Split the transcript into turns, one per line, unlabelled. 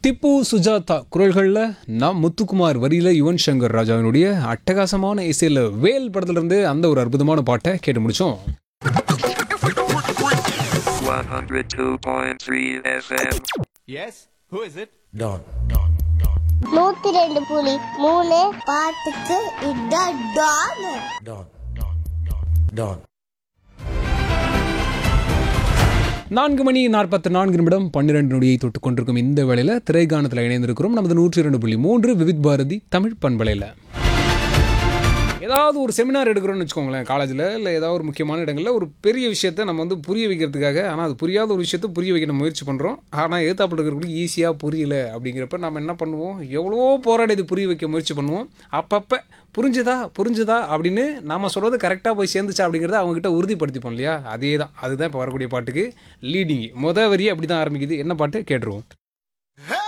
திப்பு சுஜாதா குரல்களில் நான் முத்துக்குமார் வரியில யுவன் சங்கர் ராஜாவினுடைய அட்டகாசமான இசையில் வேல் படத்துல இருந்து அந்த ஒரு அற்புதமான பாட்டை கேட்டு முடிச்சோம்
102.3 FM.
Yes? Who is it?
Don.
நூத்தி ரெண்டு புலி மூணு பாட்டுக்கு இதான் டான்
Don. Don.
நான்கு மணி நாற்பத்தி நான்கு நிமிடம் பன்னிரெண்டு நொடியை தொட்டு கொண்டிருக்கும் இந்த வேளையில் திரைக்காணத்தில் இணைந்திருக்கிறோம் நமது நூற்றி இரண்டு புள்ளி மூன்று விவித் பாரதி தமிழ் பண்பலையில் ஏதாவது ஒரு செமினார் எடுக்கிறோம்னு வச்சுக்கோங்களேன் காலேஜில் இல்லை ஏதாவது ஒரு முக்கியமான இடங்களில் ஒரு பெரிய விஷயத்த நம்ம வந்து புரிய வைக்கிறதுக்காக ஆனால் அது புரியாத ஒரு விஷயத்த புரிய வைக்க நம்ம முயற்சி பண்ணுறோம் ஆனால் எதிர்த்தாப்பில் இருக்கிறவங்களுக்கு ஈஸியாக புரியல அப்படிங்கிறப்ப நம்ம என்ன பண்ணுவோம் எவ்வளவோ போராடி இது புரிய வைக்க முயற்சி பண்ணுவோம் அப்பப்போ புரிஞ்சுதா புரிஞ்சுதா அப்படின்னு நாம சொல்கிறது கரெக்டாக போய் சேர்ந்துச்சா அப்படிங்கிறத அவங்ககிட்ட உறுதிப்படுத்திப்போம் இல்லையா அதே தான் அதுதான் இப்போ வரக்கூடிய பாட்டுக்கு லீடிங் மொதல் வரி அப்படி தான் ஆரம்பிக்குது என்ன பாட்டு கேட்டுருவோம்